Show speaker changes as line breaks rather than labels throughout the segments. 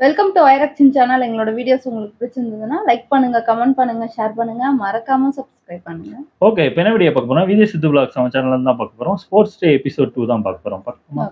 Welcome to ஐரக்ஷன் channel எங்களோட videos உங்களுக்கு பிடிச்சிருந்ததுன்னா லைக் பண்ணுங்க கமெண்ட் பண்ணுங்க ஷேர் பண்ணுங்க மறக்காம சப்ஸ்கிரைப் பண்ணுங்க
ஓகே இப்போ என்ன வீடியோ பார்க்க போறோம் விஜய் சித்து பிளாக்ஸ் நம்ம சேனல்ல இருந்து தான் பார்க்க போறோம் ஸ்போர்ட்ஸ் டே எபிசோட் டூ தான் பார்க்க போறோம் பார்க்கணுமா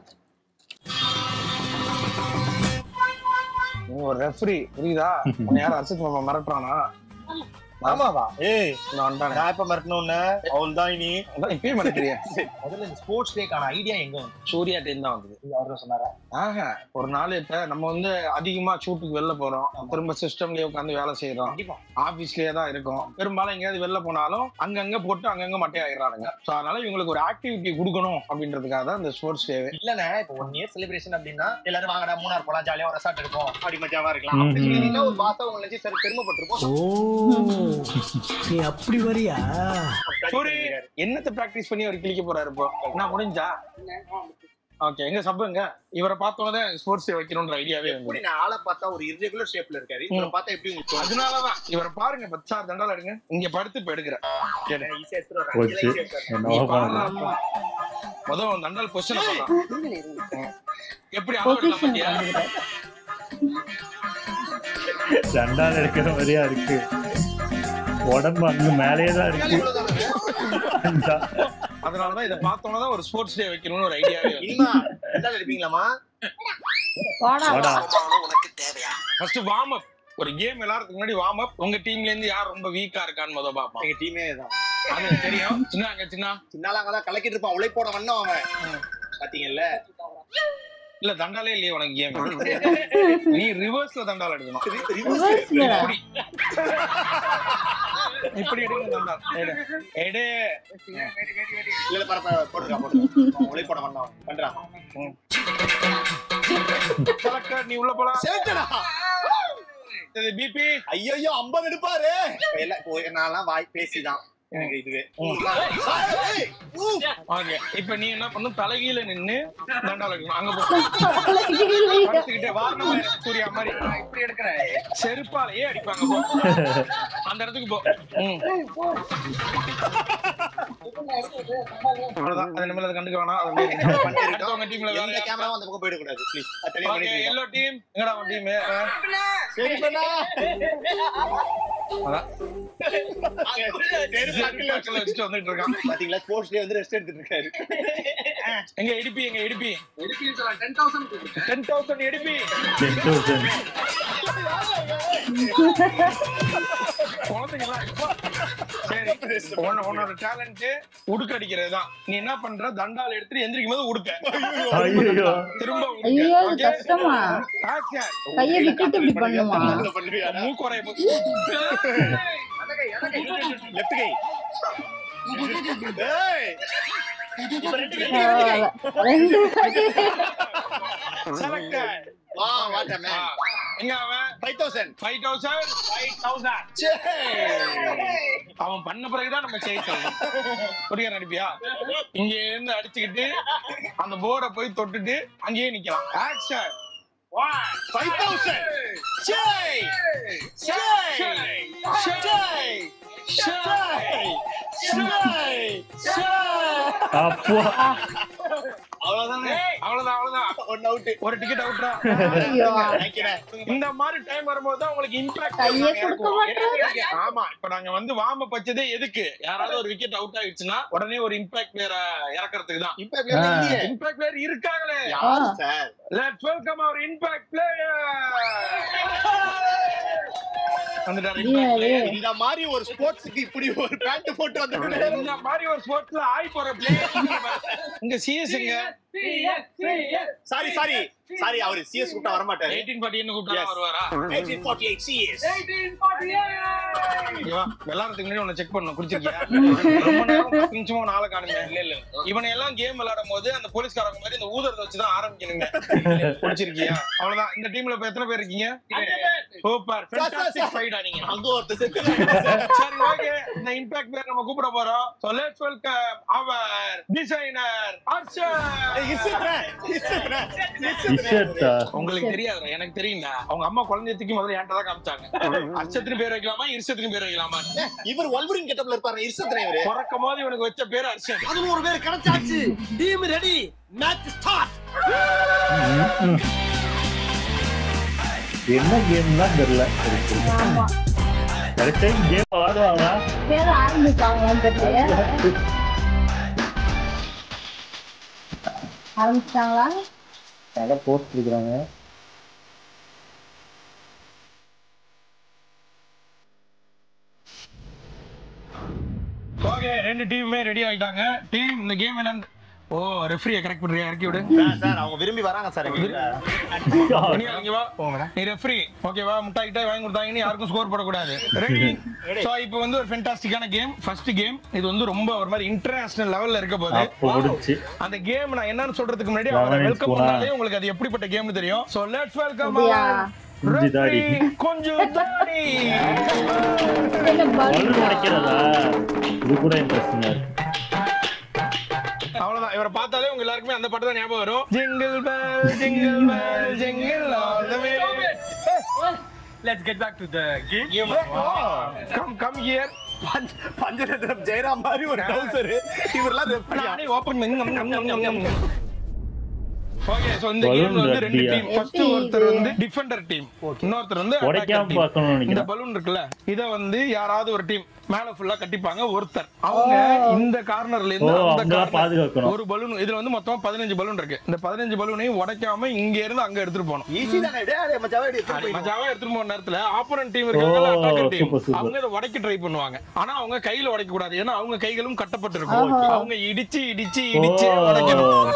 நீ ஒரு ரெஃப்ரி புரியுதா உன்னை யாரும் அர்ஷத் மாமா மிரட்டுறானா
ஆமாவா ஏய்
நான் வந்தானே
நான் இப்ப மிரட்டணும்னு அவள் தான் இனி
அதான் இப்பயே மிரட்டுறியா
முதல்ல இந்த ஸ்போர்ட்ஸ் டேக்கான ஐடியா எங்க வந்து
சூர்யா டீம் தான் வந்தது
அவர் தான் சொன்னாரா
ஆஹா ஒரு நாள் இப்ப நம்ம வந்து அதிகமா ஷூட்டுக்கு வெளில போறோம் திரும்ப சிஸ்டம்லயே உட்காந்து வேலை செய்யறோம்
கண்டிப்பா
ஆபீஸ்லயே தான் இருக்கும் பெரும்பாலும் எங்கேயாவது வெளில போனாலும் அங்கங்க போட்டு அங்கங்க மட்டையாயிடுறாங்க சோ அதனால இவங்களுக்கு ஒரு ஆக்டிவிட்டி கொடுக்கணும் அப்படின்றதுக்காக தான் இந்த ஸ்போர்ட்ஸ் டே
இல்லண்ணே இப்ப ஒன் இயர் செலிப்ரேஷன் அப்படின்னா எல்லாரும் வாங்கடா மூணார் போலாம் ஜாலியா ஒரு ரெசார்ட் இருக்கும் அப்படி மஜாவா இருக்கலாம்
ம்,
அப்படி
ம்.
சொல்லிட்டீங்கன்னா ஒரு பாசா உங்களை நினைச்சு சரி பெருமைப்பட்டிருப்போம்
ஓ நீ அப்படி வரியா
சூரி என்னத்தை பிராக்டிஸ் பண்ணி அவர் கிழிக்க போறாரு இப்போ நான் முடிஞ்சா ஓகே எங்க சப்புங்க இவரை பார்த்தோன்னே ஸ்போர்ட்ஸ் டே வைக்கணும்ன்ற ஐடியாவே வந்து
எப்படி நான் ஆளை பார்த்தா ஒரு irregular ஷேப்ல இருக்காரு இவரை பார்த்தா எப்படி உங்களுக்கு தோணுது?
அதனாலதான் இவரை பாருங்க பச்சார் தண்டால எடுங்க இங்க படுத்து இப்ப எடுக்கிறேன்
ஈஸியா எடுத்துட்டு வர்றாரு.
போச்சு.
ஈஸியா எடுத்துட்டு வர்றாரு.
என்னவோ
நீ
பாருங்க
பாருடா. முதல் உன் தண்டால் பொசிஷன் பண்ணலாம் எப்படி அளவு எடுக்கலாம்
பொசிஷன்
பாத்தியா?
ரெண்டாள் எடுக்கிற மாதிரியா இருக்கு உடம்பு அங்க மேலேயே தான் இருக்கு அஞ்சா.
அதனாலதான் இதை பார்த்தோன்னே தான் ஒரு ஸ்போர்ட்ஸ் டே வைக்கணும்னு ஒரு ஐடியாவே வந்து
இனிமா ரெண்டாவது எடுப்பீங்களாமா
வாடா
வாடா.
ஃபர்ஸ்ட் வார்ம் அப் ஒரு கேம் விளையாடுறதுக்கு முன்னாடி வார்ம் அப் உங்க டீம்ல இருந்து யார் ரொம்ப வீக்கா இருக்கான்னு முத பாப்போம்
எங்க டீமே தான்
அது தெரியும் சின்ன அங்க சின்ன
சின்னாலாங்க தான் கலக்கிட்டு இருப்பான் உழைப்போட வண்ணம் அவன் பாத்தீங்கல்ல
இல்ல தண்டாலே இல்லையே உனக்கு கேம் நீ ரிவர்ஸ்ல தண்டால் எடுக்கணும்
ரிவர்ஸ்ல
இப்படி இப்படி எடுக்கணும் தண்டால் எடு எடு
இல்ல இல்ல பரப்ப போட்டுருக்கா போட்டுருக்கா உழைப்போட வண்ணம் பண்றான்
செலக்டர் நீ உள்ள போலாம்
செலக்டடா
பிபி
ஐயோ ஐம்பது எடுப்பாரு எல்லாம் இப்போ நான்லாம் வாய் பேசிதான் எனக்கு இதுவே
ஓகே இப்போ நீ என்ன பண்ணும் தலைகீழ நின்னு தண்டால் எடுக்கணும் அங்க போ படுத்துக்கிட்டே வாரணம் சூர்யா மாதிரி நான் இப்படி எடுக்கிறேன் செருப்பாலேயே அடிப்பாங்க போ அந்த இடத்துக்கு போ ம். அவ்வளவுதான் அது நம்மள அதை கண்டுக்க வேணாம் அது அப்படியே இருக்கு. அடுத்தவங்க டீம்ல
எந்த
வேற
கேமராவும் அந்த பக்கம் போயிடக்கூடாது ப்ளீஸ் தனியா
ஓகே
பண்ணிட்டு
எல்லோ டீம் எங்கடா உன் டீம்
சரி பண்ணா
அதான்
சரி பண்ணல.
பக்கத்துல வச்சுட்டு வந்துட்டு இருக்கான்
பாத்தீங்களா ஸ்போர்ட்ஸ் டே வந்து ரெஸ்ட் எடுத்துட்டு இருக்காரு
எங்க இடிப்பி எங்க இடிப்பி டென் தௌசண்ட் இடிப்பி
10,000.
குழந்தைங்கலாம் இப்போ சரி உன்ன- உன்னோட டேலண்ட் உடுக்க அடிக்கிறது தான் நீ என்ன பண்ற தண்டால் எடுத்துட்டு எந்திரிக்கும் போது உடுக்க
ஐயோ
திரும்ப
ஐயோ
உடுக்க
அது
ஓகே
கஷ்டமா
ஆக்ஷன்
கைய விட்டுட்டு இப்படி பண்ணுமா
அதுல பண்ணுவியாடா
மூக்குறைய
லெஃப்ட் கை ஏய் இப்ப ரெண்டு கை.
பரவாயில்ல. ரெண்டு வாட்டி
செலக்டட்
வா வாட் அ மேன்
எங்க அவன்
5000
ஃபைவ் தௌசண்ட் ஃபைவ் தௌசண்ட் அவன் பண்ண பிறகுதான் நம்ம ஜெயிச்சோம் புரிய நடிப்பியா இங்க இருந்து அடிச்சுக்கிட்டு அந்த போர்டை போய் தொட்டுட்டு அங்கேயே நிக்கலாம் ஆக்ஷன்
5000 ஜெய் ஜெய் ஜெய் ஜெய் ஜெய்
அப்பா
அவ்வளவுதானே
அவ்வளவுதான் அவ்வளவுதான்
ஒன் அவுட்
ஒரு டிக்கெட் அவுட்ரா
ஐயோ
இந்த மாதிரி டைம் வரும்போது தான் உங்களுக்கு இம்பாக்ட்
கையே கொடுக்க மாட்டேன்
ஆமா இப்ப நாங்க வந்து வாம பச்சதே எதுக்கு யாராவது ஒரு விக்கெட் அவுட் ஆயிடுச்சுன்னா உடனே ஒரு இம்பாக்ட் பிளேயர இறக்குறதுக்கு தான்
இப்ப இல்லையே
இம்பாக்ட் பிளேயர் இருக்காங்களே
யார் சார்
லெட்ஸ் வெல்கம் அவர் இம்பாக்ட் பிளேயர் வந்துட்டாரு
இல்லையே,
impact player.
இல்லையே.
இந்த மாதிரி ஒரு ஸ்போர்ட்ஸ்க்கு இப்படி ஒரு பேண்ட் போட்டு வந்து
இந்த மாதிரி ஒரு ஸ்போர்ட்ஸ்ல ஆய் போற பிளேயர் இங்க சிஎஸ்ங்க
சாரி சாரி சாரி அவரு சிஎஸ் கூட்ட வர மாட்டாரு
1840 கூப்பிட்டா
Yes.
வருவாரா
1848 சிஎஸ்
இவா விளையாடுறதுக்கு முன்னாடி உன்னை செக் பண்ணணும் குடிச்சிருக்கியா ரொம்ப நேரம் பத்து நிமிஷமா உன்னை ஆளை காணுங்க இல்ல இல்ல இவனை எல்லாம் கேம் விளையாடும் போது அந்த போலீஸ்காரங்க மாதிரி இந்த ஊதரத்தை வச்சுதான் ஆரம்பிக்கணுங்க குடிச்சிருக்கியா அவ்வளவுதான் இந்த டீம்ல இப்ப எத்தனை பேர் இருக்கீங்க சூப்பர்
சார், சார், சார்.
ஃபைடா நீங்க
அங்க ஒருத்தர் செத்து
சரி ஓகே இந்த இம்பாக்ட் பேர் நம்ம கூப்பிட போறோம் சோ லெட்ஸ் வெல்கம் அவர் டிசைனர் அர்ஷன்
இஷர்ட்டா
உங்களுக்கு தெரியாதுடா எனக்கு தெரியும்டா அவங்க அம்மா குழந்தைய தூக்கி முதல்ல என்கிட்ட தான் காமிச்சாங்க அர்ஷத்துக்கு பேர் வைக்கலாமா இருஷத்துக்கு பேர் வைக்கலாமா
இவர் வல்வரின் கெட்டப்ல இருப்பாரு இருசத்திரன் இவரு
பிறக்கும் போது இவனுக்கு வச்ச பேர் அர்ஷன்
அதுவும் ஒரு பேர் கிடைச்சாச்சு டீம் ரெடி மேட்ச் ஸ்டார்ட்
என்ன கேம்லாம் தெரியல சரி, சரி.
ஆமா
கரெக்ட் டைம் கேம் ஆடுவாங்க
பேர் ஆரம்பிப்பாங்களான்னு தெரியல ஆரம்பிச்சிட்டாங்களா
நல்லா போஸ்ட் இருக்கிறாங்க
ஓகே ரெண்டு டீமுமே ரெடி ஆயிட்டாங்க டீம் இந்த கேம் என்னன்னு ஓ ரெஃப்ரியை கரெக்ட் பண்றியா இறக்கி விடு
சார் அவங்க விரும்பி வராங்க சார் எங்க
நீ இங்க வா நீ ரெஃப்ரி ஓகேவா முட்டாய் கிட்டாய் வாங்கி கொடுத்தாங்கன்னு யாருக்கும் ஸ்கோர் போடக்கூடாது ரெடி சோ இப்போ வந்து ஒரு ஃபென்டாஸ்டிக்கான கேம் ஃபர்ஸ்ட் கேம் இது வந்து ரொம்ப ஒரு மாதிரி இன்டர்நேஷனல் லெவல்ல இருக்க போகுது
அப்போ முடிச்சு
அந்த கேம் நான் என்னன்னு சொல்றதுக்கு முன்னாடி
Eleven
அவரை
inch
வெல்கம்
போனா.
பண்ணாலே உங்களுக்கு அது எப்படிப்பட்ட கேம்னு தெரியும் சோ லெட்ஸ் வெல்கம்
அப்படியா?
குஞ்சு தாடி.
கொஞ்சம் தாடி
பலூன் உடைக்கிறதா இது கூட இன்ட்ரெஸ்டிங்கா இருக்கு
அவ்வளவுதான் இவரை பார்த்தாலே உங்க எல்லாருக்குமே அந்த பாட்டு தான் ஞாபகம் வரும் jingle bell jingle bell jingle all the way
let's get back to the game
come come here
Pancharatnam Jayaram மாதிரி ஒரு டவுசர் இவரெல்லாம்
நானே ஓபன் ஓகே சோ இந்த
Balloon
கேம்ல வந்து ரெண்டு
ரத்தியா?
டீம் ஃபர்ஸ்ட்
எப்படி
ஒருத்தர் வந்து டிஃபெண்டர் டீம் இன்னொருத்தர் வந்து attacker
உடைக்காம
team.
பார்க்கணும்னு
இந்த
நினைக்கிறேன்
பலூன் இருக்குல்ல இத வந்து யாராவது ஒரு டீம் மேல ஃபுல்லா கட்டிப்பாங்க ஒருத்தர் அவங்க இந்த கார்னர்ல
ஓ
இருந்து அந்த
அவங்க
corner
பாதுகாக்கணும்
ஒரு பலூன் இதுல வந்து மொத்தம் பதினஞ்சு பலூன் இருக்கு இந்த பதினஞ்சு பலூனையும் உடைக்காம இங்க இருந்து அங்க எடுத்துட்டு போகணும்
ஈஸி தானே டேய் மச்சாவே எடுத்து போய்
மஜாவா எடுத்துட்டு போன நேரத்துல ஆப்போனன்ட் டீம் இருக்காங்கல்ல
ஓ,
அட்டாக்கர் டீம்
super, super.
அவங்க இதை உடைக்க ட்ரை பண்ணுவாங்க ஆனா அவங்க கையில உடைக்க கூடாது ஏன்னா அவங்க கைகளும் கட்டப்பட்டு இருக்கும் அவங்க இடிச்சு இடிச்சு இடிச்சு உடைக்கணும்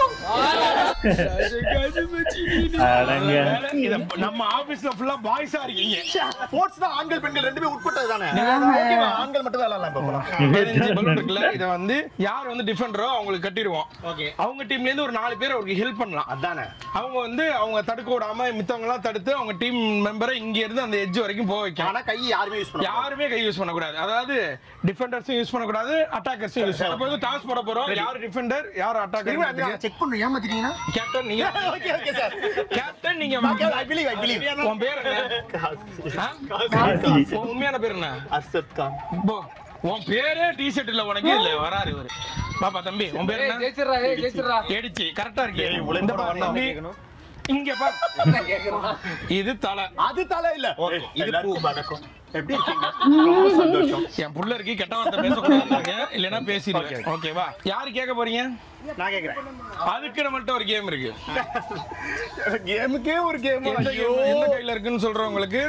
அடங்க
இத நம்ம ஆபீஸ்ல ஃபுல்லா பாய்ஸா இருக்கீங்க
ஸ்போர்ட்ஸ் தான் ஆண்கள் பெண்கள் ரெண்டுமே உட்பட்டது தானே ஓகேவா ஆண்கள் மட்டும் தான் விளையாடலாம் இப்போ போலாம்
பதினஞ்சு பலூன் இருக்குல்ல இத வந்து யார் வந்து டிஃபெண்டரோ அவங்களுக்கு கட்டிடுவோம்
ஓகே
அவங்க டீம்ல இருந்து ஒரு நாலு பேர் அவருக்கு ஹெல்ப் பண்ணலாம்
அதானே
அவங்க வந்து அவங்க தடுக்க விடாம மித்தவங்க எல்லாம் தடுத்து அவங்க டீம் மெம்பரை இங்க இருந்து அந்த எட்ஜ் வரைக்கும் போக வைக்கலாம்
ஆனா கை யாருமே யூஸ் பண்ண
யாருமே கை யூஸ் பண்ணக்கூடாது அதாவது டிஃபெண்டர்ஸும் யூஸ் பண்ணக்கூடாது அட்டாக்கர்ஸும் யூஸ் பண்ண போது டாஸ் போட போறோம் யார் டிஃபெண்டர் யார் அட்டாக்கர்
செக் பண்ணு ஏமாத்திட்டீங்கன்னா
கேப்டன் நீங்க
ஓகே ஓகே சார்
கேப்டன் நீங்க
ஐ பிலீவ் ஐ பிலீவ்
உன் பேர் என்ன ஆ? உன் உண்மையான பேர் என்ன
அர்ஷத் கான்
போ உன் பேரே டி ஷர்ட் இல்ல உனக்கு இல்ல வராரு இவரு பாப்பா தம்பி உன் பேர் என்ன
ஜெயிச்சிரா ஏய் ஜெயிச்சிரா
ஏடிச்சு கரெக்டா இருக்கு
ஏய்,
இந்த
உழைப்போட
பாரு
வந்தா
தம்பி,
கேட்கணும்.
இங்க பார் இது தலை
அது தலை இல்ல இது பூ வணக்கம் எப்படி இருக்கீங்க ரொம்ப சந்தோஷம்
என் புள்ள இருக்கு கெட்ட வார்த்தை பேசக்கூடாது இல்லைன்னா பேசிடுவேன் ஓகேவா யாரு கேட்க போறீங்க
நான் கேக்குறேன்
அதுக்கு நம்மள்ட்ட ஒரு கேம் இருக்கு
கேமுக்கே ஒரு கேம்
எந்த game எந்த கையில இருக்குன்னு சொல்றவங்களுக்கு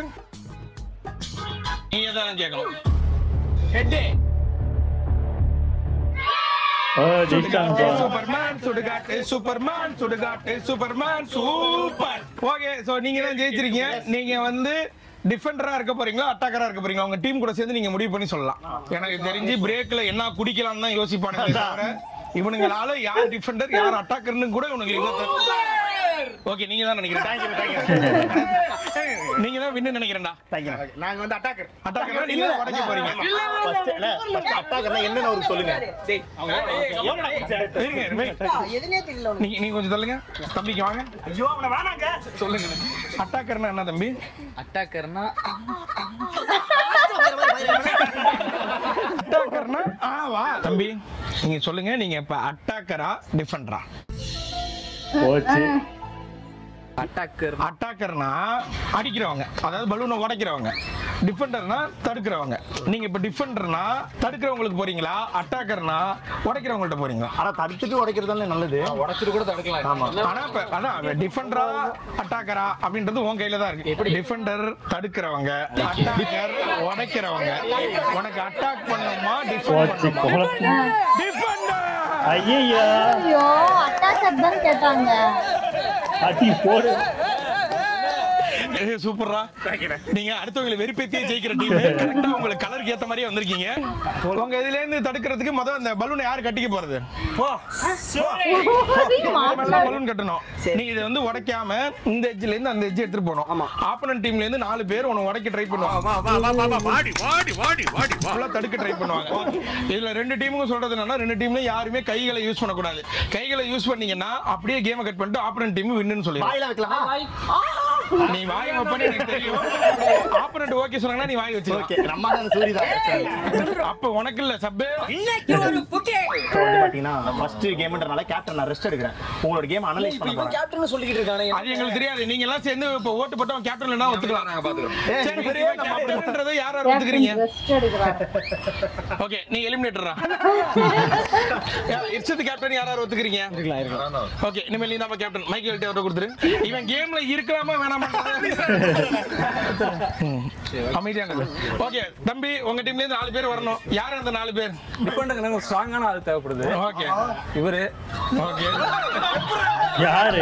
நீங்க தான் கேட்கணும் ஹெட்டே
ஓ ஜெயிச்சிட்டாங்க
சூப்பர்மேன் சுடுகாட்டு சூப்பர்மேன் சுடுகாட்டு சூப்பர்மேன் சூப்பர் ஓகே சோ நீங்க தான் ஜெயிச்சிருக்கீங்க நீங்க வந்து டிஃபெண்டரா இருக்க போறீங்களா அட்டாக்கரா இருக்க போறீங்களா உங்க டீம் கூட சேர்ந்து நீங்க முடிவு பண்ணி சொல்லலாம் எனக்கு தெரிஞ்சு பிரேக்ல என்ன குடிக்கலாம் தான் யோசிப்பானுங்க தவிர இவனுங்களால யார் டிஃபெண்டர் யார் அட்டாக்கர்னு கூட இவனுக்கு ஓகே நீங்க தான் நினைக்கிறேன் நீங்க தான் வின்னு நினைக்கிறேன்டா
நாங்க வந்து அட்டாக்கர்
அட்டாக்கர் நீங்க தான் உடைக்க போறீங்க
ஃபர்ஸ்ட் இல்ல ஃபர்ஸ்ட் அட்டாக்கர்னா என்னன்னு அவருக்கு சொல்லுங்க
இருங்க, இருங்க. நீங்க நீங்க கொஞ்சம் சொல்லுங்க தம்பிக்கு வாங்க
ஐயோ அவன வேணாங்க
சொல்லுங்க அட்டாக்கர்னா என்ன தம்பி
அட்டாக்கர்னா
அட்டாக்கர்னா ஆ வா தம்பி நீங்க சொல்லுங்க நீங்க இப்ப அட்டாக்கரா டிஃபெண்டரா
போச்சு
அட்டாக்கர்
அட்டாக்கர்னா அடிக்கிறவங்க அதாவது பலூனை உடைக்கிறவங்க டிஃபெண்டர்னா தடுக்கிறவங்க நீங்க இப்ப டிஃபெண்டர்னா தடுக்கிறவங்களுக்கு போறீங்களா அட்டாக்கர்னா உடைக்கிறவங்கள்ட்ட போறீங்களா
ஆனா தடுத்துட்டு உடைக்கிறது தானே நல்லது
உடைச்சிட்டு கூட தடுக்கலாம்
ஆமா
ஆனா இப்ப அதான் டிஃபெண்டரா அட்டாக்கரா அப்படின்றது உன் கையில தான் இருக்கு டிஃபெண்டர் தடுக்கிறவங்க அட்டாக்கர் உடைக்கிறவங்க உனக்கு அட்டாக் பண்ணணுமா
போச்சு
டிஃபெண்ட்
குழப்பம்
டிஃபெண்டர்
ஐயா
ஐயோ அட்டாக்கர் தான் கேட்டாங்க
அடி போடு
சூப்பரா நீங்க அடுத்தவங்களை வெறுப்பேத்தியே ஜெயிக்கிற டீம் கரெக்டா உங்களுக்கு கலருக்கு ஏத்த மாதிரியே வந்திருக்கீங்க உங்க இதுல இருந்து தடுக்கிறதுக்கு முதல்ல அந்த பலூனை யாரு கட்டிக்க போறது போ பலூன் கட்டணும் நீ இதை வந்து உடைக்காம இந்த எட்ஜ்ல இருந்து அந்த எட்ஜ் எடுத்துட்டு போகணும் ஆப்போனன்ட் டீம்ல இருந்து நாலு பேர் உன்னை உடைக்க ட்ரை பண்ணுவாங்க ஃபுல்லா தடுக்க ட்ரை பண்ணுவாங்க இதுல ரெண்டு டீமுக்கும் சொல்றது என்னன்னா ரெண்டு டீம்லயும் யாருமே கைகளை யூஸ் பண்ணக்கூடாது கைகளை யூஸ் பண்ணீங்கன்னா அப்படியே கேமை கட் பண்ணிட்டு ஆப்போனன்ட் டீம் வின்னு சொல்லி
வாயில வைக்கலாமா
நீ வாய் வைப்பன்னு எனக்கு தெரியும் ஆப்பனண்ட் ஓகே சொன்னாங்கன்னா நீ வாய் வச்சிருக்க
ஓகே நம்ம தான் சூரி தான்
அப்ப உனக்கு இல்ல சப்பே
இப்போ வந்து பாத்தீங்கன்னா ஃபர்ஸ்ட் கேம்ன்றனால கேப்டன் நான் ரெஸ்ட் எடுக்கிறேன் உங்களோட கேம் அனலைஸ் பண்ண போறேன்
கேப்டன் சொல்லிக்கிட்டு இருக்கானே
அது எங்களுக்கு தெரியாது நீங்க எல்லாம் சேர்ந்து இப்ப ஓட்டு போட்டோம் கேப்டன் இல்லனா ஒத்துக்கலாம் நாங்க பாத்துக்கிறோம் சரி சரி நம்ம கேப்டன்ன்றதை யார் யார் ஒத்துக்கிறீங்க
ரெஸ்ட் எடுக்கிறாரு
ஓகே நீ எலிமினேட்டரா இர்ஷத் கேப்டன் யார் யார் ஒத்துக்கிறீங்க
இருக்கலாம் இருக்கலாம்
ஓகே இனிமேல் நீ நம்ம கேப்டன் மைக்கேல் டேவரை கொடுத்துரு இவன் கேம்ல இருக்கலாமா வேணாமா அமைதியாங்க ஓகே தம்பி உங்க டீம்ல இருந்து நாலு பேர் வரணும் யார் அந்த நாலு பேர்
டிஃபரெண்ட் ஒரு ஸ்ட்ராங்கான ஆள் தேவைப்படுது
ஓகே
இவரு
ஓகே
யாரு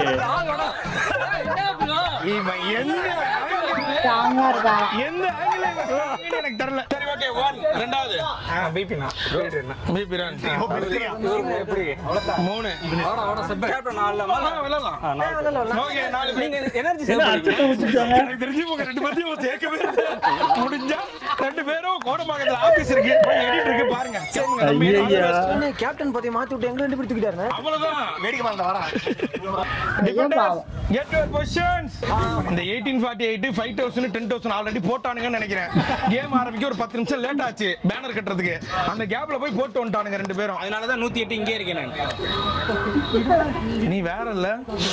இவன் எந்த
ஸ்ட்ராங்கா இருக்காங்க
எந்த angle ல இவன் சொல்றான்னு எனக்கு தெரியல சரி ஓகே ஒன் ரெண்டாவது
பிபினா
பிபி ரன்
எப்படி
மூணு
கேப்டன் ஆடல
ஆ, விளையாடலாம் ஓகே நாலு பேர்
எனர்ஜி
என்ன அர்த்தத்தை விட்டுட்டாங்க
எனக்கு தெரிஞ்சு உங்க ரெண்டு பேர்த்தையும் சேர்க்கவே இல்லை. முடிஞ்சா ரெண்டு பேரும் கோடம்பாக்கத்துல ஆபீஸ் இருக்கு போய் எடிட் இருக்கு பாருங்க கேளுங்க, நம்ம
ஐயா
கேப்டன் பத்தி மாத்தி விட்டு எங்க ரெண்டு பேர் தூக்கிட்டாரு
அவ்வளவுதான்
வேடிக்கை பார்க்க வரேன்
Defenders, get your questions. இந்த 1848 5000 10000 ஆல்ரெடி போட்டானுங்கன்னு நினைக்கிறேன் கேம் ஆரம்பிக்க ஒரு பத்து நிமிஷம் லேட் ஆச்சு பேனர் கட்டுறதுக்கு அந்த கேப்ல போய் போட்டு வந்துட்டானுங்க ரெண்டு பேரும்
அதனால தான் நூத்தி எட்டு இங்கே இருக்கேன் நான்
நீ வேற இல்ல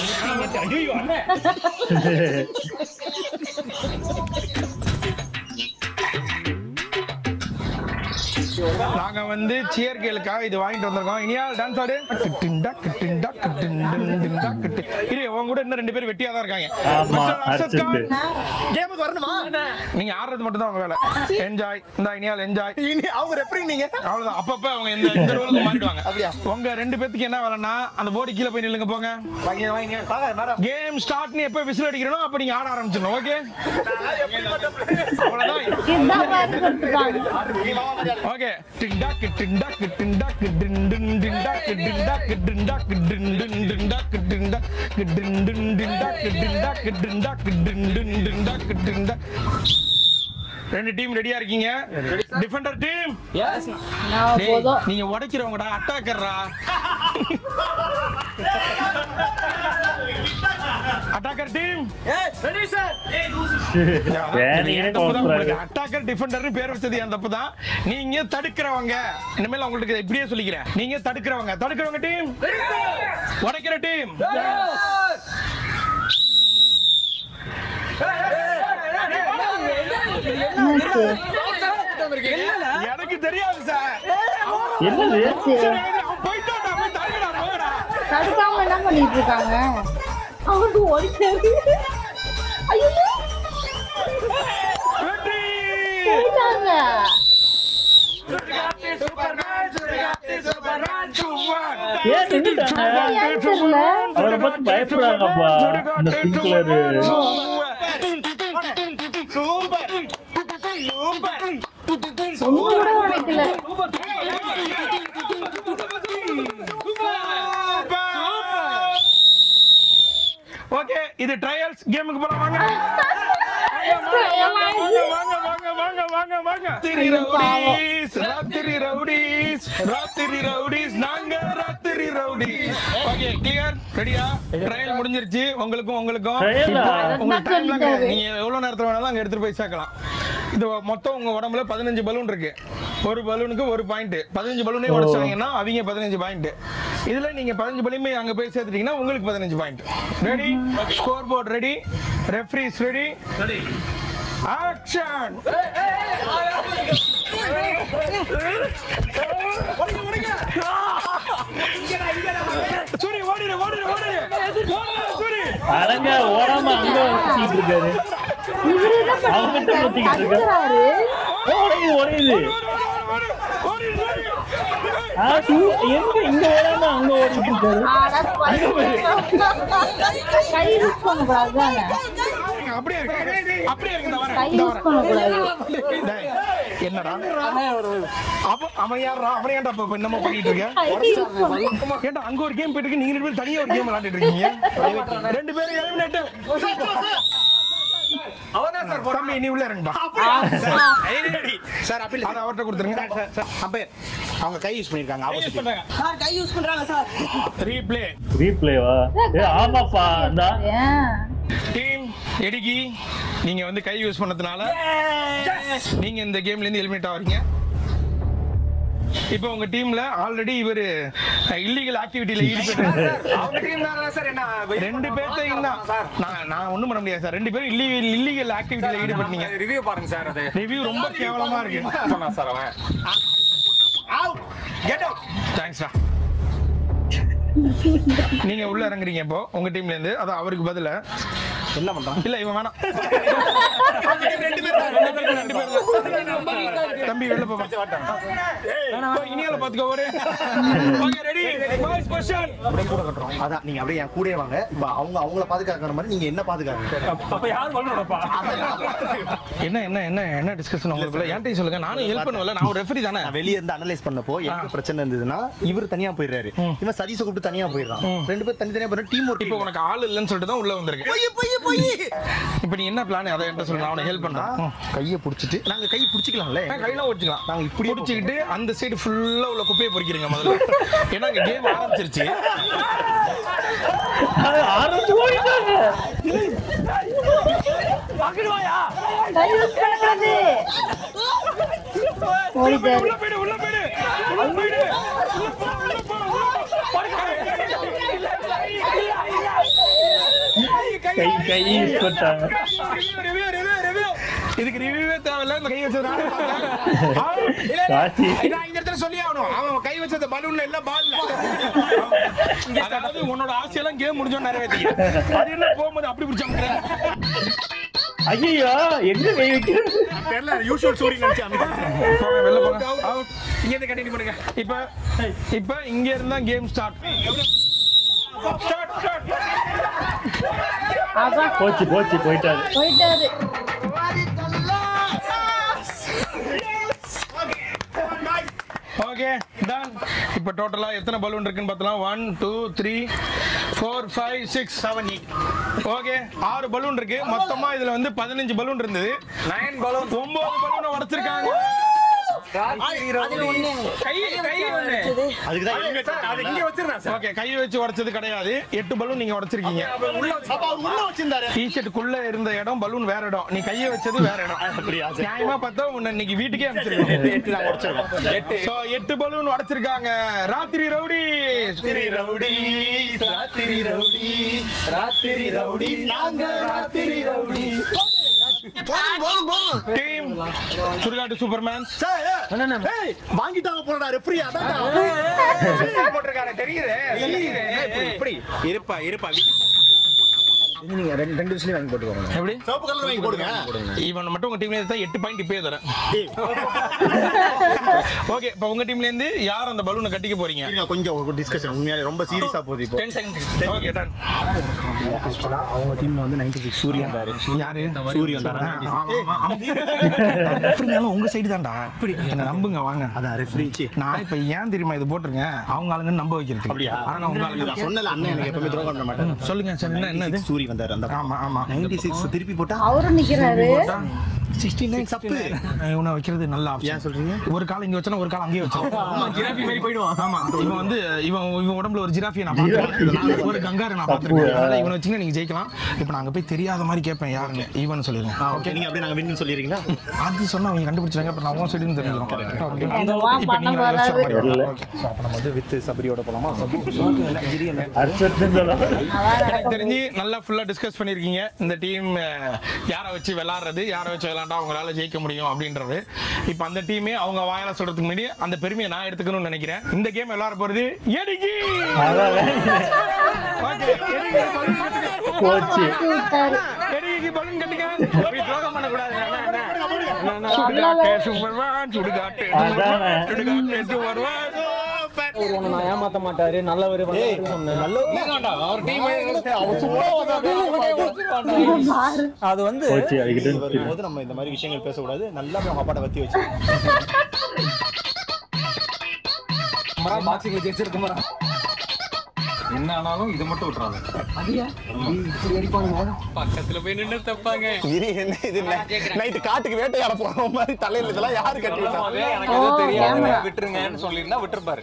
நாங்க வந்து சியர் கேளுக்காக இது வாங்கிட்டு வந்திருக்கோம் இனியா டான்ஸ் ஆடு கிட்டிண்டா கிட்டிண்டா கிட்டிண்டா கிட்டு இரு உன் கூட இன்னும் ரெண்டு பேர் வெட்டியா தான் இருக்காங்க
ஆமா
Mr. அர்ஷத் கான்,
அர்ச்சத்து
கேமுக்கு வரணுமா
நீங்க ஆடுறது மட்டும் தான் உங்க வேலை என்ஜாய் இந்த இனியால் என்ஜாய்
இனி அவங்க ரெஃபரி நீங்க
அவ்வளவுதான் அப்பப்ப அவங்க இந்த இந்த ரோலுக்கு மாறிடுவாங்க
அப்படியா?
உங்க ரெண்டு பேத்துக்கு என்ன வேலைன்னா அந்த போர்டு கீழே போய் நில்லுங்க போங்க
வாங்க வாங்க வாங்க மேடம்
கேம் ஸ்டார்ட்னு எப்ப விசில் அடிக்கிறனோ அப்ப நீங்க ஆட ஆரம்பிச்சிடணும் ஓகே அவ்வளவுதான்
இதுதான் பார்த்து கொடுத்துட்டாங்க
நீ மாமா மாதிரி ஆளு.
ஓகே டிண்டாக் டிண்டாக் டிண்டாக் டின் டின் டிண்டாக் டிண்டாக் டிண்டாக் டின் டின் டிண்டாக் டிண்டாக் டின் டின் டிண்டாக் டிண்டாக் டிண்டாக் டின் டின் டிண்டாக் டிண்டாக் ரெண்டு டீம் ரெடியா இருக்கீங்க டிஃபெண்டர் டீம்
எஸ்
நான் போதும்
நீங்க உடைக்கிறவங்கடா அட்டாக்கர்ரா அட்டாக்கர் டீம்
ரெடி சார்
வேலையே போறாரு
அட்டாக்கர் டிஃபெண்டர்னு பேர் வச்சது என் தப்பு தான் நீங்க தடுக்கிறவங்க இனிமேல் உங்களுக்கு இப்படியே சொல்லிக்கிறேன் நீங்க தடுக்கிறவங்க தடுக்கிறவங்க டீம் உடைக்கிற டீம்
என்னாச்சு?
எனக்கு தெரியாது சார்
என்னது
அவன் போயிட்டான்டா போய் தடுக்கடா போகடா
தடுக்காம என்ன பண்ணிட்டு இருக்காங்க அவனுக்கு ஓடிட்டாரு ஐயோ
வெற்றி
போயிட்டாங்க
ஏன் நின்னுட்டாங்க
ஏன்னு தெரியல
அவரை பார்த்து பயப்படுறாங்கப்பா இந்த ஸ்பிரிங்க்லரு
ஒண்ணு கூட உடைக்கல
ஓகே இது ட்ரையல்ஸ் கேமுக்கு போலாம் வாங்க வாங்க வாங்க வாங்க வாங்க வாங்க வாங்க ராத்திரி ரவுடிஸ் ராத்திரி ரவுடிஸ் ராத்திரி ரவுடிஸ் நாங்க ராத்திரி ரவுடிஸ் ஓகே கிளியர் ரெடியா ட்ரையல் முடிஞ்சிருச்சு உங்களுக்கும் உங்களுக்கும்
ட்ரையலா?
உங்களுக்கு டைம்
சொல்லிட்டாரு.
நீங்க எவ்வளவு நேரத்துல வேணாலும் அங்க எடுத்துட்டு போய் சேர்க்கலாம் இது மொத்தம் உங்க உடம்புல பதினஞ்சு பலூன் இருக்கு ஒரு பலூனுக்கு ஒரு பாயிண்ட் பதினஞ்சு பலூனே உடைச்சாங்கன்னா அவங்க பதினஞ்சு பாயிண்ட் இதுல நீங்க பதினஞ்சு பலூமே அங்க போய் சேர்த்துட்டீங்கன்னா உங்களுக்கு பதினஞ்சு point ready score board ready referees ready ready action Soori ஓடிடு ஓடிடு ஓடிடு ஓடிடு சூரி
அடங்க ஓடாம அங்க சுத்திட்டு இருக்காரு
இவரு என்ன
அவங்கிட்ட சுத்திக்கிட்டு இருக்காரு
பண்ணுறாரு
ஓடுது ஓடுது
ஓடு ஓடிடு சூரி
ஆ, சு- எங்க இங்க ஓடாம அங்க ஓடிட்டு இருக்காரு
கை யூஸ் பண்ணக்கூடாது தானே
அப்படியே இருக்கு அப்படியே இருக்கு இந்த
கை
வரேன் இந்த
யூஸ்
வரேன்
பண்ணக்கூடாது
டேய், என்னடா அவன் அவன் யாரா அவன் ஏன்டா இப்ப என்னமோ பண்ணிட்டு இருக்க
கை யூஸ் பண்ண
ஏன்டா அங்க ஒரு கேம் போயிட்டு இருக்கு நீங்க ரெண்டு பேரும் தனியா ஒரு கேம் விளையாண்டுட்டு இருக்கீங்க ரெண்டு பேரும் எலிமினேட்
அவர்தான் சார்
தம்பி நீ உள்ள இறங்குப்பா
சார் அப்பீல்
அதை அவர்கிட்ட கொடுத்துருங்க
அம்பையர் அவங்க கை யூஸ் பண்ணிருக்காங்க ஆப்போசிட்
ரீப்ளே
ரீப்ளேவா ஏ ஆமாப்பா இந்தா
ஏன்
டீம் எடிகி நீங்க வந்து கை யூஸ் பண்ணதுனால நீங்க இந்த கேம்ல இருந்து எலிமினேட் ஆவறீங்க இப்போ உங்க டீம்ல ஆல்ரெடி இவரு இல்லீகல் ஆக்டிவிட்டில ஈடுபட்டு
அவங்க டீம் தான் சார் என்ன
ரெண்டு பேர்த்தையும் தான் நான் நான் ஒண்ணும் பண்ண முடியாது சார் ரெண்டு பேரும் இல்லீகல் இல்லீகல் ஆக்டிவிட்டில ஈடுபட்டீங்க
ரிவ்யூ பாருங்க சார் அது
ரிவ்யூ ரொம்ப கேவலமா இருக்கு
சொன்னா சார் அவன்
கெட் அவுட் தேங்க்ஸ்டா நீங்க உள்ள இறங்குறீங்க இப்போ உங்க டீம்ல இருந்து அதான் அவருக்கு பதிலா
என்ன பண்றான்
இல்ல இவன் வேணாம் ரெண்டு பேர் தான், ரெண்டு பேர் தான், ரெண்டு பேர் தான். தம்பி வெளில போமா இனியால பாத்துக்கோ ஒரு ஓகே ரெடி வாய்ஸ் பொசிஷன்
அப்படியே கூட கட்டுறோம் அதான் நீங்க அப்படியே என் கூடயே வாங்க இப்ப அவங்க அவங்கள பாதுகாக்கிற மாதிரி நீங்க என்ன பாதுகாக்க
அப்ப யார் பண்ணணும்ப்பா
என்ன என்ன என்ன என்ன டிஸ்கஷன் உங்களுக்குள்ள என்கிட்ட சொல்லுங்க நானும் ஹெல்ப் பண்ணுவல நான் ஒரு ரெஃபரி தானே
நான் வெளிய இருந்து அனலைஸ் பண்ணப்போ எனக்கு பிரச்சனை இருந்ததுன்னா இவர் தனியா போயிடுறாரு இவன் சதீஷ கூப்பிட்டு தனியா போயிடுறான் ரெண்டு பேர் தனி தனியா போயிடுற டீம் ஒர்க்
இப்போ உனக்கு ஆள் இல்லைன்னு சொல்லிட்டு தான் உள்ள வந்திருக்கு இப்போ நீ என்ன பிளான் அதை என்கிட்ட சொல்லு நான் அவனை ஹெல்ப் பண்றேன்
கைய புடிச்சிட்டு நாங்க கை புடிச்சிக்கலாம்ல
நான் கையில ஓடிக்கலாம்
நாங்க இப்படி
பிடிச்சிக்கிட்டு அந்த சைடு ஃபுல்லா உள்ள குப்பையை பொறிக்கிறீங்க முதல்ல ஏன்னா இங்க கேம் ஆரம்பிச்சிருச்சு
ஆரம்பிச்சு போயிட்டாங்க
கை யூஸ் பண்ணக்கூடாது ஓடிட்டாரு
உள்ள போயிடு உள்ள போயிடு உள்ள போயிடு உள்ள போ உள்ள போ
கை கை யூஸ் பண்ணிட்டாங்க
Review, review, review. இதுக்கு ரிவ்யூவே தேவையில்ல இந்த கை வச்சது நானே பார்த்தேன்.
காட்சி
நான் இந்த இடத்துல சொல்லி ஆகணும் அவன் கை வச்சது பலூன்ல இல்ல பால்ல அதாவது உன்னோட ஆசையெல்லாம் கேம் முடிஞ்சோம் நிறைவேற்றி அது என்ன போகும்போது அப்படி பிடிச்சா
ஐயோ எங்க கை வைக்கிறது
தெரியல யூஷுவல் ஸ்டோரி நினைச்சு
போங்க வெளில போங்க Out.
இங்க இருந்து கண்டினியூ பண்ணுங்க
இப்ப இப்ப இங்க இருந்தா கேம் ஸ்டார்ட் ஸ்டார்ட் ஸ்டார்ட்
அதான்
போச்சு போச்சு போயிட்டாரு
போயிட்டாரு
ஓகே டன் இப்போ டோட்டலா எத்தனை பலூன் இருக்குன்னு பார்த்தலாம் one two three four five six seven eight okay ஆறு பலூன் இருக்கு மொத்தமா இதுல வந்து பதினஞ்சு பலூன் இருந்தது
நைன் பலூன்
ஒன்பது பலூனை உடைச்சிருக்காங்க
கை கை ஒண்ணு
அதுக்கு தான் helmet
அது இங்க வச்சிருந்தேன் சார்
ஓகே கை வச்சு உடைச்சது கிடையாது எட்டு பலூன் நீங்க உடைச்சிருக்கீங்க
உள்ள
அப்ப அவர் உள்ள வச்சிருந்தாரு
டிஷர்ட்டுக்குள்ள இருந்த இடம் பலூன் வேற இடம் நீ கையை வச்சது வேற இடம் நியாயமா பார்த்தா உன்னை இன்னைக்கு வீட்டுக்கே அனுப்பிச்சிருக்கோம்
எட்டு நாங்க உடைச்சிருக்கோம்
எட்டு
சோ எட்டு பலூன் உடைச்சிருக்காங்க ராத்திரி ரவுடி
ராத்திரி ரவுடி ராத்திரி ரவுடி ராத்திரி ரவுடி நாங்க ராத்திரி ரவுடி
டீம் சுடுகாட்டு சூப்பர்மேன்
ஏய், வாங்கிட்டாங்க போறடா ரெஃப்ரி அதான்
போட்டிருக்காரு தெரியுது தெரியுது இப்படி இருப்பா இருப்பா
நீங்க ரெண்டு ரெண்டு விஷயம் வாங்கி போட்டுக்கோங்க
எப்படி
சிவப்பு கலர் வாங்கி போடுங்க
இவன் மட்டும் உங்க டீம்ல இருந்தா எட்டு பாயிண்ட் இப்பயே தரேன் ஓகே இப்போ உங்க டீம்ல இருந்து யார் அந்த பலூனை கட்டிக்க போறீங்க
இருங்க, கொஞ்சம் ஒரு டிஸ்கஷன் உண்மையாலே ரொம்ப சீரியஸா போகுது இப்போ
டென் செகண்ட் ஓகே டன்
ஆக்சுவலா அவங்க டீம்ல வந்து 96 சூரியன் தாரு
யாரு
சூரியன் தாரு
எப்படினாலும் உங்க சைடு தான்டா இப்படி என்ன நம்புங்க வாங்க
அதான் ரெஃப்ரி
நான் இப்ப ஏன் தெரியுமா இது போட்டிருக்கேன் அவங்க ஆளுங்க நம்ப வைக்கிறதுக்கு
அப்படியா
ஆனா உங்க ஆளுங்க
நான் சொன்னல அண்ணன் எனக்கு எப்பவுமே துரோகம் பண்ண மாட்டேன்
சொல்லுங்க சார் என்ன என்ன இது
சூரி வந்தாரு அந்த
ஆமா ஆமா
96 திருப்பி போட்டா
அவரும் நிக்கிறாரு
சிக்ஸ்டி நைன்
தப்பு.
இவனை வைக்கிறது நல்ல
ஏன்
ஆப்ஷன்
சொல்றீங்க
ஒரு கால் இங்க வச்சா ஒரு கால் அங்கேயே வச்சோம்
ஜிராஃபி மாதிரி போயிடுவான்
ஆமா இவன் வந்து இவன் இவன் உடம்புல ஒரு ஜிராஃபியை நான் பார்த்திருக்கேன் ஒரு கங்காரு நான் பார்த்திருக்கேன் அதனால இவனை வச்சீங்கன்னா நீங்க ஜெயிக்கலாம் இப்போ நாங்க போய் தெரியாத மாதிரி கேட்பேன் யாருன்னு ஈவன் சொல்லிடுங்க
ஓகே நீங்க அப்படியே நாங்க வின்னு சொல்லிடுறீங்களா
அது சொன்னா அவங்க கண்டுபிடிச்சாங்க அப்புறம் நான் உன் சைடுன்னு தெரிஞ்சிடும்
என்னவா பண்ண வராரு
அப்ப நம்ம வந்து வித் சபரியோட போலாமா சபு
அர்ச்சத்துன்னு சொல்லலாம்
எனக்கு தெரிஞ்சு நல்லா ஃபுல்லா டிஸ்கஸ் பண்ணிருக்கீங்க இந்த டீம் யாரை வச்சு விளையாடுறது யாரை வச்சு விளையாண்டா அவங்களால ஜெயிக்க முடியும் அப்படின்றது இப்போ அந்த டீமே அவங்க வாயால சொல்றதுக்கு முன்னாடி அந்த பெருமையை நான் எடுத்துக்கணும்னு நினைக்கிறேன் இந்த கேம் விளையாட போறது எடிகி
அதான்
ஓகே எடிகி balloon கட்டுங்க.
போச்சு
விட்டாரு
எடிகிக்கு பலூன் கட்டுங்க
அப்படி துரோகம் பண்ணக்கூடாது
சுடுகாட்டு சூப்பர்மேன் சுடுகாட்டு
அதானே.
சுடுகாட்டு சூப்பர்மேன்
நான் ஏமாத்த மாட்டாரு நல்லவர்
அவர் டீம்
பாரு
அது வந்து
போச்சு அதுக்கிட்ட
போது நம்ம இந்த மாதிரி விஷயங்கள் பேசக்கூடாது நல்லா போய் அவங்க அப்பாட்ட வத்தி வச்சு
பாக்ஸிங்ல ஜெயிச்சிருக்க
என்ன ஆனாலும் இது மட்டும் விட்டுறாங்க பக்கத்துல போய் நின்று தப்பாங்க
இது என்ன இது நைட்டு காட்டுக்கு வேட்டையாட போற மாதிரி தலையில இதெல்லாம் யாரு கட்டி விட்டா
எனக்கு எதுவும் தெரியாது விட்டுருங்கன்னு சொல்லியிருந்தா விட்டுருப்பாரு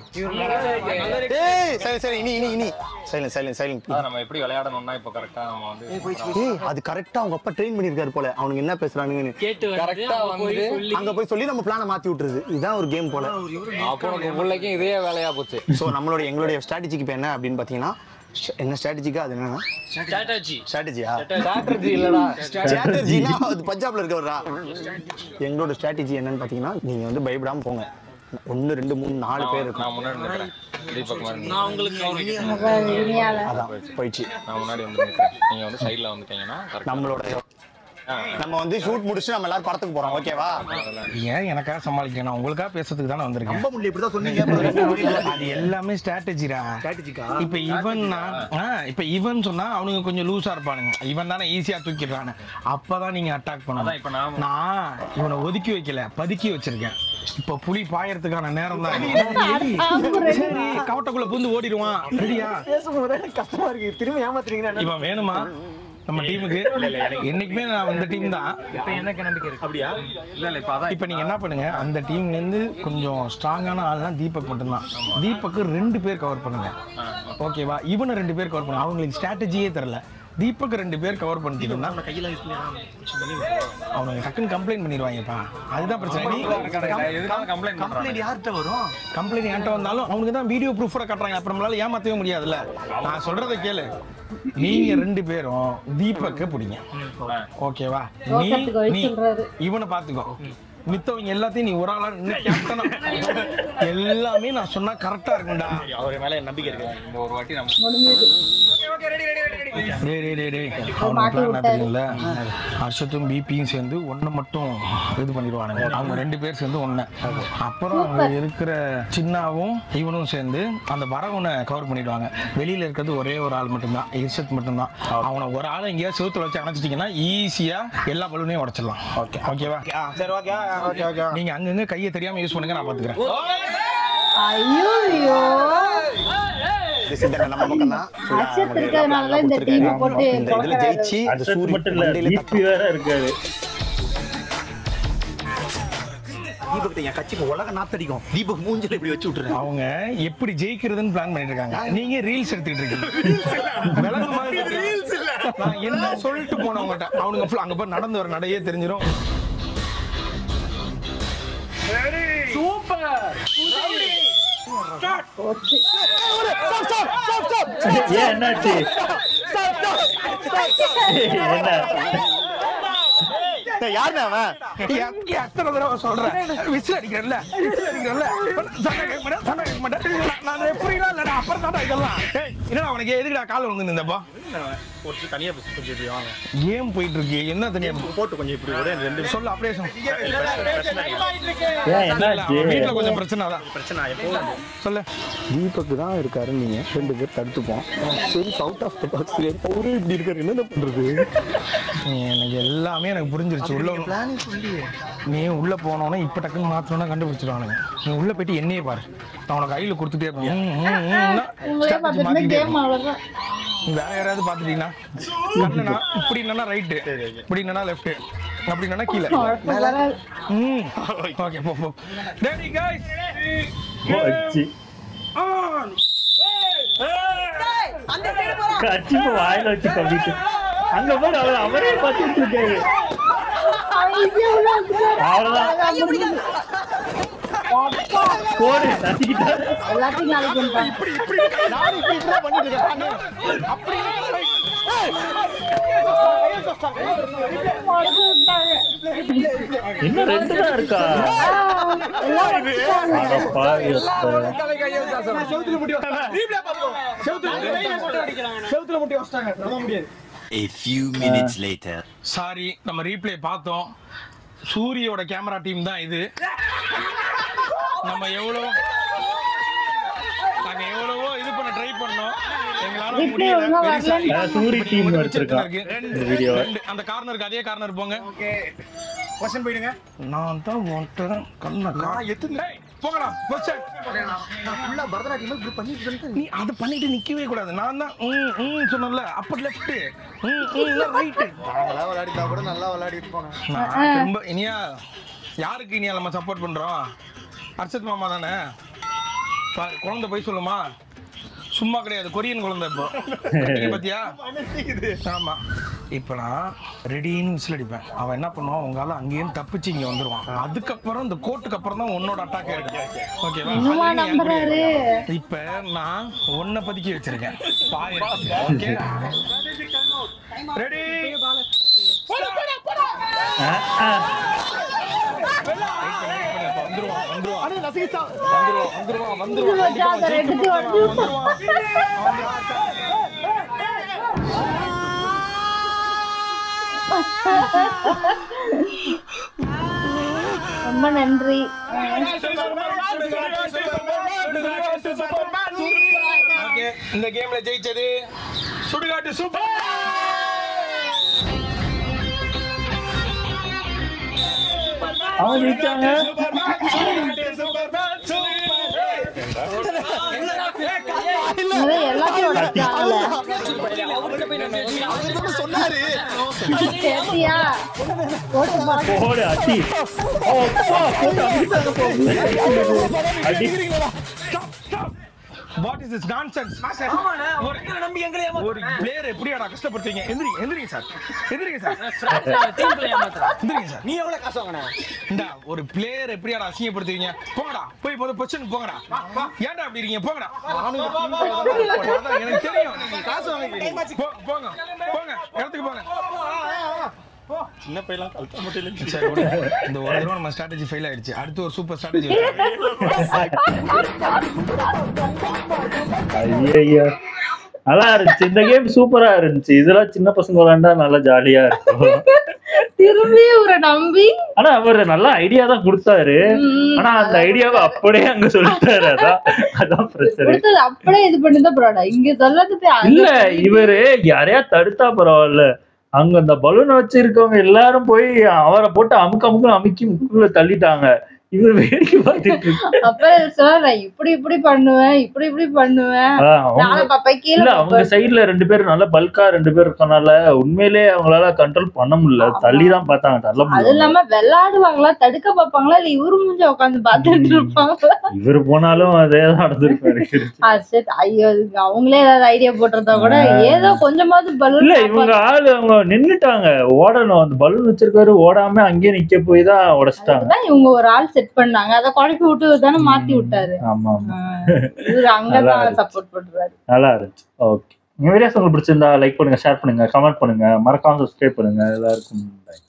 ஏய் சரி சரி இனி இனி இனி சைலண்ட் சைலண்ட் சைலண்ட்
அதான் நம்ம எப்படி விளையாடணும்னா இப்போ கரெக்டா நம்ம வந்து
ஏய் அது கரெக்டா அவங்க அப்பா ட்ரெயின் பண்ணிருக்காரு போல அவனுக்கு என்ன பேசுறானுங்கன்னு
கேட்டு
கரெக்டா வந்து
அங்க போய் சொல்லி நம்ம பிளான மாத்தி விட்டுருது இதுதான் ஒரு கேம் போல
அப்போ உங்க பிள்ளைக்கும் இதே வேலையா போச்சு
சோ நம்மளோட எங்களுடைய ஸ்ட்ராட்டஜிக்கு இப்போ என்ன அப்படின்னு பாத்தீங்கன்னா sh- என்ன ஸ்ட்ராட்டஜிக்கா அது என்னன்னா
ஸ்ட்ராட்டஜி
ஸ்ட்ராட்டஜியா
ஸ்ட்ராட்டஜி இல்லடா
ஸ்ட்ராட்டஜினா அது பஞ்சாப்ல இருக்கவரா எங்களோட ஸ்ட்ராட்டஜி என்னன்னு பாத்தீங்கன்னா நீங்க வந்து பயப்படாம போங்க ஒன்னு ரெண்டு மூணு நாலு பேர் இருக்கும்
நான் முன்னாடி நிக்கிறேன் தீபக் மாதிரி
நான் உங்களுக்கு கவனிக்கிறேன்
அப்ப இனியால
அதான் போயிடுச்சு
நான் முன்னாடி வந்து நிக்கிறேன் நீங்க வந்து சைடுல வந்துட்டீங்கன்னா கரெக்ட்
நம்மளோட நம்ம வந்து ஷூட் முடிச்சு நம்ம எல்லாரும் படத்துக்கு போறோம் ஓகேவா
ஏன் எனக்காக சமாளிக்கிறேன் நான் உங்களுக்காக பேசுறதுக்கு தானே வந்திருக்கேன்
ரொம்ப முடியல இப்படிதான் சொன்னீங்க
அது எல்லாமே ஸ்ட்ராட்டஜிடா
ஸ்ட்ராட்டஜிக்கா
இப்ப இவன் இப்ப இவன் சொன்னா அவனுங்க கொஞ்சம் லூசா இருப்பானுங்க இவன் தானே ஈஸியா தூக்கிடுறானு அப்பதான் நீங்க அட்டாக்
அதான்
பண்ணலாம்
இப்போ நான்
நான் இவனை ஒதுக்கி வைக்கல பதுக்கி வச்சிருக்கேன் இப்ப புலி பாயறதுக்கான நேரம் தான் சரி கவட்டக்குள்ள புந்து ஓடிடுவான் ரெடியா
பேசும்போது எனக்கு கஷ்டமா இருக்கு திரும்ப ஏமாத்துறீங்கன்னா
இவன் வேணுமா நம்ம டீமுக்கு என்னைக்குமே நான் இந்த டீம் தான்
இப்ப எனக்கு நம்பிக்கை இருக்கு
அப்படியா
இல்ல இல்ல இப்போ அதான்
இப்போ நீங்க என்ன பண்ணுங்க அந்த டீம்ல இருந்து கொஞ்சம் ஸ்ட்ராங்கான ஆள்னா தீபக் மட்டும்தான் தீபக்கு ரெண்டு பேர் கவர் பண்ணுங்க ஓகேவா இவனை ரெண்டு பேர் கவர் பண்ணுங்க அவங்களுக்கு ஸ்ட்ராட்டஜியே தெரியல தீபக் ரெண்டு பேர் கவர் பண்ணிட்டீங்கன்னா
கையில யூஸ் பண்ணி
அவனுங்க டக்குன்னு கம்ப்ளைண்ட் பண்ணிடுவாங்கப்பா அதுதான் பிரச்சனை நீ
எதுக்காக கம்ப்ளைண்ட் பண்றாங்க
கம்ப்ளைண்ட் யார்கிட்ட வரும்
கம்ப்ளைண்ட் என்கிட்ட வந்தாலும் அவனுக்கு தான் வீடியோ ப்ரூஃபோட காட்டுறாங்க அப்புறம் நம்மளால ஏமாத்தவே முடியாதுல்ல நான் சொல்றதை கேளு நீங்க ரெண்டு பேரும் தீபக்க பிடிங்க ஓகேவா நீ
தோக்கத்துக்கு வழி
நீ
சொல்றாரு.
இவனை பாத்துக்கோ மித்தவங்க எல்லாத்தையும் நீ ஒரு ஆளா நின்னு கேப்டனா எல்லாமே நான் சொன்னா கரெக்டா இருக்கும்டா
அவர் மேல என் நம்பிக்கை இருக்கு
இந்த ஒரு வாட்டி நம்ம
டேய் டேய் டேய் டேய் அவனுக்கு என்ன தெரியும்ல ஹர்ஷத்தும் பிபியும் சேர்ந்து ஒண்ணு மட்டும் இது பண்ணிடுவானுங்க அவங்க ரெண்டு பேர் சேர்ந்து ஒண்ணு அப்புறம் அங்க இருக்கிற சின்னாவும் இவனும் சேர்ந்து அந்த வரவனை கவர் பண்ணிடுவாங்க வெளியில இருக்கிறது ஒரே ஒரு ஆள் மட்டும்தான் இர்ஷத் மட்டும்தான் அவனை ஒரு ஆளை எங்கேயாவது செவுத்துல வச்சு அணைச்சிட்டீங்கன்னா ஈஸியா எல்லா பலூனையும் உடைச்சிடலாம் ஓகே ஓகேவா
சரி ஓகே ஓகே ஓகே
நீங்க அங்கங்க கையை தெரியாம யூஸ் பண்ணுங்க நான் பாத்துக்கிறேன்
ஐயோ ஐயோ
நம்ம பக்கம் தான்
அச்சத்து இருக்கிறதுனால தான் இந்த டீம் போட்டு
இந்த இதுல ஜெயிச்சு
அது
அந்த சூரிய
மட்டும் இல்ல
மண்டையில
டிபி வேற இருக்காரு
தீபக் என் கட்சிக்கு உலக நாத்தடிக்கும் தீபக் மூஞ்சில இப்படி வச்சு விட்டுறேன்
அவங்க எப்படி ஜெயிக்கிறதுன்னு பிளான் பண்ணிட்டு இருக்காங்க நீங்க ரீல்ஸ் எடுத்துக்கிட்டு இருக்கீங்க விளக்கு மாதிரி இருக்கு. நான் என்ன சொல்லிட்டு போனவங்ககிட்ட அவனுங்க full அங்க போய் நடந்து வர நடையே தெரிஞ்சிடும்
ஏன் என்னாச்சு என்ன
யாருண்ணே அவன்
எங்க எத்தனை தடவை சொல்றேன் விசில் அடிக்கிறேன்ல விசில் அடிக்கிறேன்ல சண்டை கேட்க மாட்டேன் சண்டை கேட்க மாட்டேன் நான்- நான் எப்படிலாம் இல்லடா அப்புறம் தான்டா இதெல்லாம் ஏய், என்னடா உனக்கு எதுக்குடா கால் வந்து நின்றப்பா
ஒரு தனியா பேசி கொஞ்சம் இப்படி வாங்க
கேம் போயிட்டு இருக்கு என்ன தனியா
போட்டு கொஞ்சம் இப்படி ஒரே ரெண்டு
சொல்ல அப்படியே சொல்லு.
ஏன் என்னாச்சு
வீட்டுல கொஞ்சம் பிரச்சனை தான்
பிரச்சனை எப்போ
சொல்லு
தீபக் தான் இருக்காரு நீங்க ரெண்டு பேர் தடுத்துப்போம் சரி அவுட் ஆஃப் த பாக்ஸ் அவரு இப்படி இருக்காரு என்ன பண்றது
எனக்கு எல்லாமே எனக்கு புரிஞ்சிருச்சு உள்ள
பிளானிங் சொல்லி
நீ உள்ள போனோன்னே இப்ப டக்குன்னு மாத்தணும்னா கண்டுபிடிச்சிருவானுங்க நீ உள்ள போயிட்டு என்னையே பாரு நான் உனக்கு கையில கொடுத்துட்டே இருப்பேன் ம், ம், ம்னா
உங்களே
strategy
பார்த்துட்டு
மாத்திக்கிட்டே
கேம் அவ்வளவுதான்
நீ வேற யாராவது பாத்துட்டீங்கன்னா கண்ணுனா இப்படி என்னன்னா ரைட்டு இப்படி என்னன்னா லெஃப்ட் அப்படி என்னன்னா கீழே
குழப்பம் வராது.
ம் ஓகே போ போ டேடி கைஸ்
வச்சு கட்சி வாயில வச்சு கவிட்டு அங்க போய் அவர் அவரே பார்த்துட்டு இருக்காரு
அவன் easy ஆ உள்ள வந்துட்டாரு.
அவ்வளவுதான்
அழகா முடிஞ்சுது. அப்பா,
போடு தட்டிக்கிட்டாரு
எல்லாத்தையும் நாளைக்கு பண்ணிட்டான்.
நானும் இப்படி இப்படி பண்ணிட்டு இருக்கேன் அப்படி
மறந்து விட்டாங்க.
இன்னும் ரெண்டு தான் இருக்கா
ஆ, எல்லாம் வச்சுட்டாங்க.
அட பாவி ஒருத்தன்.
செவுத்துல முட்டி வச்சிட்டாங்க நம்ப முடியாது
A few minutes later.
Sorry நம்ம ரீப்ளே பார்த்தோம் சூரியோட கேமரா டீம் தான் இது நம்ம எவ்வளோ நாங்க எவ்வளவோ இது பண்ண ட்ரை பண்ணோம் எங்களால
Replay
முடியல
ஒழுங்கா
Very
வரல.
sorry.
அஹ் சூரி
இப்ப
team
நீங்க
எடுத்திருக்கான்
இருக்கு.
இந்த video.
ரெண்டு. அந்த கார்னருக்கு அதே கார்னர் போங்க
கொஸ்டின் போயிடுங்க
நான் தான் ஒன்ட்டு கண்ணை கா-
நான் எத்தனை
ஏய், போங்கடா பொசிஷன்
ஃபுல்லா பரதநாட்டியம் இப்படி பண்ணிட்டு இருக்கேன்.
நீ அதை பண்ணிட்டு நிக்கவே கூடாது நான் தான் ம் ம் சொன்னல அப்ப லெஃப்ட் ம் ம் ரைட்
நாங்களா விளையாடிட்டா கூட நல்லா விளையாடி இருப்போம்
நான் திரும்ப இனியா யாருக்கு இனியா நம்ம சப்போர்ட் பண்றோம் அர்ஷத் மாமா தானே பாரு, குழந்தை போய் சொல்லுமா சும்மா கிடையாது கொரியன் குழந்தை இப்போ நீங்க பாத்தியா ஆமா இப்போ நான் ரெடின்னு விசில் அடிப்பேன் அவன் என்ன பண்ணுவான் உங்களால அங்கேயும் தப்பிச்சு இங்க வந்துருவான் அதுக்கப்புறம் இந்த கோர்ட்டுக்கு அப்புறம் தான் உன்னோட அட்டாக் இருக்கு ஓகேவா
இன்னுமா
அது நீ என் கூட
நம்புறாரு?
இரு. இப்ப நான் உன்னை பதுக்கி வச்சிருக்கேன் பாய் ஓகே ரெடி வந்துருவான் வந்துருவான்
அடே நசிகிச்சா
வந்துருவான் வந்துருவான் வந்துருவான் கண்டிப்பா
அதை எடுத்து வந்து
வந்துருவான்
ரொம்ப நன்றி
ஓகே இந்த கேம்ல ஜெயிச்சது சுடுகாட்டு சூப்பர்
அவங்க ஜெயிச்சாங்க
அதான் எல்லாத்தையும் உடைச்சிட்டாங்கல்ல.
அவர் சொன்னாரு
சரியா போட்டு பாத்து
போடு அடி ஓ, அப்பா, போட்டு அடிச்சாங்க போ. அடி
வாட் இஸ் திஸ் நான்சென்ஸ்
நம்பி எங்களை
ஒரு பிளேயர் எப்படியாடா கஷ்டப்படுத்தீங்க எந்திரிங்க எந்திரிங்க சார் எந்திரிங்க சார்
டீம் பிளே ஏமாத்துறா
எந்திரிங்க சார்
நீ எவ்வளவு காசு வாங்கின
இந்தா ஒரு பிளேயர் எப்படியாடா அசிங்கப்படுத்துவீங்க போங்கடா போய் முதல்ல பொசிஷன் போங்கடா ஏன்டா அப்படி இருக்கீங்க போங்கடா அதான் எனக்கு தெரியும்
காசு வாங்கிக்கிறீங்க
போ- போங்க போங்க இடத்துக்கு போங்க
சின்ன பையலாம் கழுத்த மட்டும்
சரி விடுங்க. இந்த ஒரு தடவை நம்ம ஸ்ட்ராட்டஜி ஃபெயில் ஆயிடுச்சு அடுத்து ஒரு சூப்பர் ஸ்ட்ராட்டஜி
ஐயையோ. நல்லா இருந்துச்சு இந்த கேம் சூப்பரா இருந்துச்சு இதெல்லாம் சின்ன பசங்க விளையாண்டா நல்லா ஜாலியா இருக்கும்
திரும்பி ஒரு நம்பி
ஆனா அவர் நல்ல ஐடியா தான் கொடுத்தாரு
ம்,
ஆனா அந்த ஐடியாவை அப்படியே அங்க சொல்லிட்டாரு அதான் அதான் பிரச்சனை
கொடுத்தது அப்படியே இது பண்ணிதான் பரவாடா இங்க சொல்லது போய் அங்க
இல்ல இவரு யாரையா தடுத்தா பரவாயில்ல அங்க அந்த பலூன் வச்சிருக்கவங்க எல்லாரும் போய் அவரை போட்டு அமுக்க அமுக்க அமுக்கி முக்குள்ள தள்ளிட்டாங்க இவர் வேடிக்கை பார்த்துட்டு இருக்கு.
அப்புறம் சார் நான் இப்படி இப்படி பண்ணுவேன் இப்படி இப்படி பண்ணுவேன்
ஆ, அவங்க
நாளை பாப்பேன் கீழே
இல்ல அவங்க
பாப்பேன்.
சைடுல ரெண்டு பேரும் நல்ல பல்கா ரெண்டு பேர் இருக்கனால உண்மையிலே அவங்களால கண்ட்ரோல் பண்ண முடியல தள்ளி தான் பார்த்தாங்க தள்ள
அது
முடியல
இல்லாம விளையாடுவாங்களா தடுக்க பாப்பாங்களா இல்ல இவரு மூஞ்ச உட்காந்து பாத்துட்டு இருப்பாங்களா
இவர் போனாலும் அதே தான் நடந்திருப்பாரு
ஆ, சரி ஐயோ இதுக்கு அவங்களே ஏதாவது ஐடியா போட்டிருந்தா கூட ஏதோ கொஞ்சமாவது பலூன்
இல்ல இவங்க ஆளு அவங்க நின்னுட்டாங்க ஓடணும் அந்த பலூன் வச்சிருக்காரு ஓடாம அங்கேயே நிக்க போய் தான் உடைச்சிட்டாங்க
அதுதான் இவங்க ஒரு ஆள் செட் பண்ணாங்க அதை குழப்பி விட்டு தானே மாத்தி விட்டாரு
ஆமா ஆமா
ஆ, இவரு அங்கதான் சப்போர்ட் பண்றாரு
நல்லா இருந்துச்சு ஓகே இந்த வீடியோஸ் உங்களுக்கு பிடிச்சிருந்தா லைக் பண்ணுங்க ஷேர் பண்ணுங்க கமெண்ட் பண்ணுங்க மறக்காம சப்ஸ்கிரைப் பண்ணுங்க எல்லாருக்கும் bye.